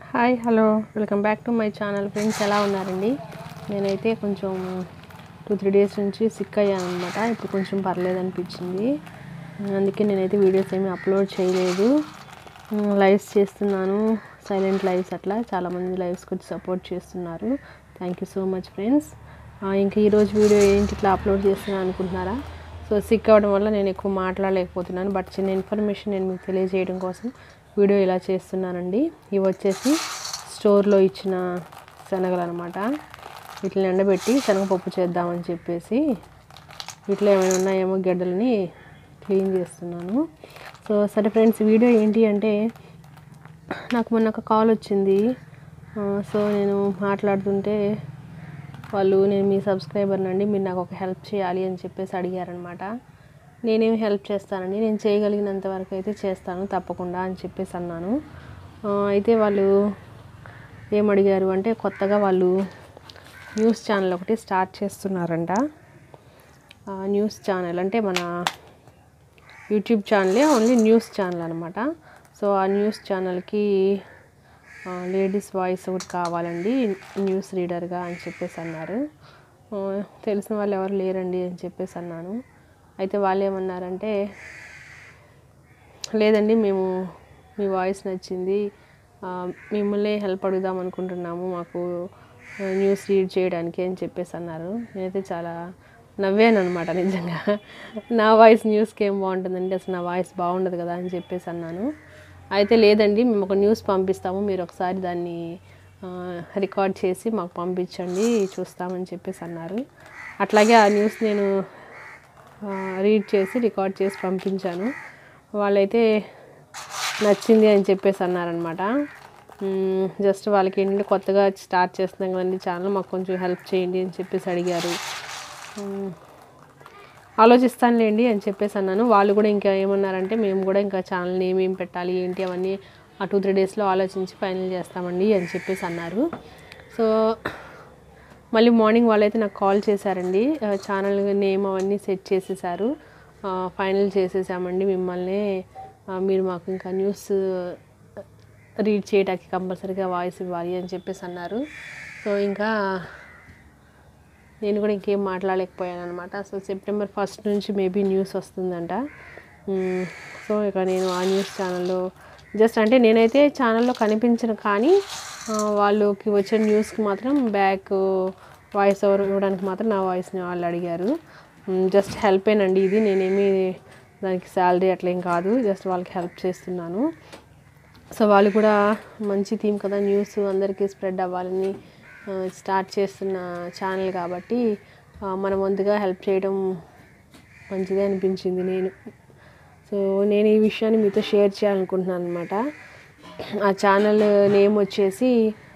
Hi hello welcome back to my channel friends ఎలా ఉన్నారండి నేనైతే కొంచెం టూ త్రీ డేస్ నుంచి సిక్ అయ్యాను అనమాట ఇప్పుడు కొంచెం పర్లేదు అనిపించింది అందుకే నేనైతే వీడియోస్ ఏమీ అప్లోడ్ చేయలేదు లైవ్స్ చేస్తున్నాను సైలెంట్ లైవ్స్ అట్లా చాలామంది లైవ్స్కి వచ్చి సపోర్ట్ చేస్తున్నారు thank you so much friends ఇంకా ఈరోజు వీడియో ఏంటి ఇట్లా అప్లోడ్ చేస్తున్నాను అనుకుంటున్నారా సో సిక్ అవ్వడం వల్ల నేను ఎక్కువ మాట్లాడలేకపోతున్నాను బట్ చిన్న ఇన్ఫర్మేషన్ నేను మీకు తెలియజేయడం కోసం వీడియో ఇలా చేస్తున్నానండి ఇవి వచ్చేసి స్టోర్లో ఇచ్చిన శనగలు అనమాట వీటిని ఎండబెట్టి శనగపప్పు చేద్దామని చెప్పేసి వీటిలో ఏమైనా ఉన్నాయేమో గడ్డలని క్లీన్ చేస్తున్నాను సో సరే ఫ్రెండ్స్ వీడియో ఏంటి అంటే నాకు మొన్న ఒక కాల్ వచ్చింది ఆ, సో నేను మాట్లాడుతుంటే వాళ్ళు నేను మీ సబ్స్క్రైబర్ అండి మీరు నాకు ఒక హెల్ప్ చేయాలి అని చెప్పేసి అడిగారనమాట నేనేమి హెల్ప్ చేస్తానండి నేను చేయగలిగినంత వరకు అయితే చేస్తాను తప్పకుండా అని చెప్పేసి అన్నాను ఆ, అయితే వాళ్ళు ఏం అడిగారు అంటే కొత్తగా వాళ్ళు న్యూస్ ఛానల్ ఒకటి స్టార్ట్ చేస్తున్నారంట ఆ న్యూస్ ఛానల్ అంటే మన యూట్యూబ్ ఛానలే ఓన్లీ న్యూస్ ఛానల్ అనమాట సో ఆ న్యూస్ ఛానల్కి లేడీస్ వాయిస్ ఒకటి కావాలండి న్యూస్ రీడర్గా అని చెప్పేసి అన్నారు ఆ, తెలిసిన వాళ్ళు ఎవరు లేరండి అని చెప్పేసి అన్నాను అయితే వాళ్ళు ఏమన్నారంటే లేదండి మేము మీ వాయిస్ నచ్చింది ఆ, మిమ్మల్ని హెల్ప్ అడుగుదాం అనుకుంటున్నాము మాకు ఆ, న్యూస్ రీడ్ చేయడానికి అని చెప్పేసి అన్నారు నేనైతే చాలా నవ్వాను అనమాట నిజంగా నా వాయిస్ న్యూస్కి ఏం బాగుంటుందండి అసలు నా వాయిస్ బాగుండదు కదా అని చెప్పేసి అన్నాను అయితే లేదండి మేము ఒక న్యూస్ పంపిస్తాము మీరు ఒకసారి దాన్ని ఆ, రికార్డ్ చేసి మాకు పంపించండి చూస్తామని చెప్పేసి అన్నారు అట్లాగే ఆ న్యూస్ నేను ఆ, రీడ్ చేసి రికార్డ్ చేసి పంపించాను వాళ్ళైతే నచ్చింది అని చెప్పేసి అన్నారనమాట మ్మ్, జస్ట్ వాళ్ళకి ఏంటంటే కొత్తగా స్టార్ట్ చేస్తున్నాం కదండి ఛానల్ మాకు కొంచెం హెల్ప్ చేయండి అని చెప్పేసి అడిగారు మ్మ్, ఆలోచిస్తానులేండి అని చెప్పేసి అన్నాను వాళ్ళు కూడా ఇంకా ఏమన్నారంటే మేము కూడా ఇంకా ఛానల్ నేమ్ ఏం పెట్టాలి ఏంటి అవన్నీ ఆ టూ త్రీ డేస్లో ఆలోచించి ఫైనల్ చేస్తామండి అని చెప్పేసి అన్నారు సో మళ్ళీ మార్నింగ్ వాళ్ళైతే నాకు కాల్ చేశారండి ఆ, ఛానల్ నేమ్ అవన్నీ సెట్ చేసేసారు ఆ, ఫైనల్ చేసేసామండి మిమ్మల్ని ఆ, మీరు మాకు ఇంకా న్యూస్ రీడ్ చేయడానికి కంపల్సరీగా వాయిస్ ఇవ్వాలి అని చెప్పేసి అన్నారు సో ఇంకా నేను కూడా ఇంకేం మాట్లాడలేకపోయాను అనమాట సో సెప్టెంబర్ ఫస్ట్ నుంచి మేబీ న్యూస్ వస్తుందంట మ్మ్. సో ఇక నేను ఆ న్యూస్ ఛానల్లో జస్ట్ అంటే నేనైతే ఛానల్లో కనిపించను కానీ ఆ, వాళ్ళకి వచ్చే న్యూస్కి మాత్రం బ్యాక్ వాయిస్ ఓవర్ ఇవ్వడానికి మాత్రం నా వాయిస్ని వాళ్ళు అడిగారు జస్ట్ హెల్పేనండి ఇది నేనేమి దానికి శాలరీ అట్లా ఏం కాదు జస్ట్ వాళ్ళకి హెల్ప్ చేస్తున్నాను సో వాళ్ళు కూడా మంచి థీమ్ కదా న్యూస్ అందరికీ స్ప్రెడ్ అవ్వాలని ఆ, స్టార్ట్ చేస్తున్న ఛానల్ కాబట్టి ఆ, మన వంతుగా హెల్ప్ చేయడం మంచిదే అనిపించింది నేను సో నేను ఈ విషయాన్ని మీతో షేర్ చేయాలనుకుంటున్నాను అనమాట ఆ ఛానల్ నేమ్ వచ్చేసి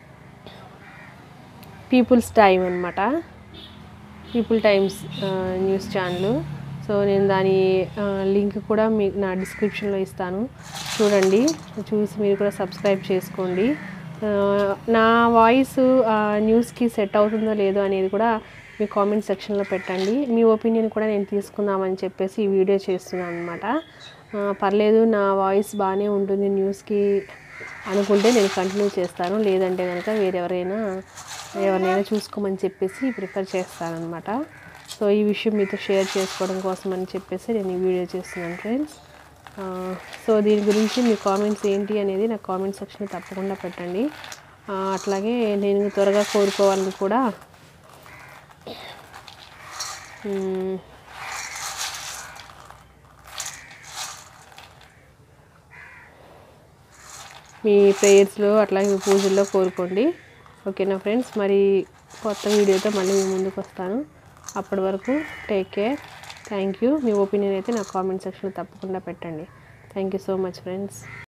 పీపుల్స్ టైమ్ అనమాట people times news channel so నేను దాని లింక్ కూడా మీకు నా డిస్క్రిప్షన్లో ఇస్తాను చూడండి చూసి మీరు కూడా సబ్స్క్రైబ్ చేసుకోండి ఆ, నా వాయిస్ న్యూస్కి సెట్ అవుతుందో లేదో అనేది కూడా మీ కామెంట్ సెక్షన్లో పెట్టండి మీ ఒపీనియన్ కూడా నేను తీసుకుందామని చెప్పేసి ఈ వీడియో చేస్తున్నాను అనమాట పర్లేదు నా వాయిస్ బాగానే ఉంటుంది న్యూస్కి అనుకుంటే నేను కంటిన్యూ చేస్తాను లేదంటే కనుక వేరెవరైనా ఎవరినైనా చూసుకోమని చెప్పేసి ప్రిఫర్ చేస్తానన్నమాట సో ఈ విషయం మీతో షేర్ చేసుకోవడం కోసం అని చెప్పేసి నేను ఈ వీడియో చేస్తున్నాను ఫ్రెండ్స్ ఆ, సో దీని గురించి మీ కామెంట్స్ ఏంటి అనేది నాకు కామెంట్ సెక్షన్లో తప్పకుండా పెట్టండి ఆ, అట్లాగే నేను త్వరగా కోరుకోవాలని కూడా మ్మ్, మీ ప్రేయర్స్లో అట్లాగే మీ పూజల్లో కోరుకోండి ఓకేనా ఫ్రెండ్స్ మరి కొత్త వీడియోతో మళ్ళీ మీ ముందుకు వస్తాను అప్పటి వరకు టేక్ కేర్ థ్యాంక్ యూ మీ ఒపీనియన్ అయితే నా కామెంట్ సెక్షన్లో తప్పకుండా పెట్టండి thank you so much friends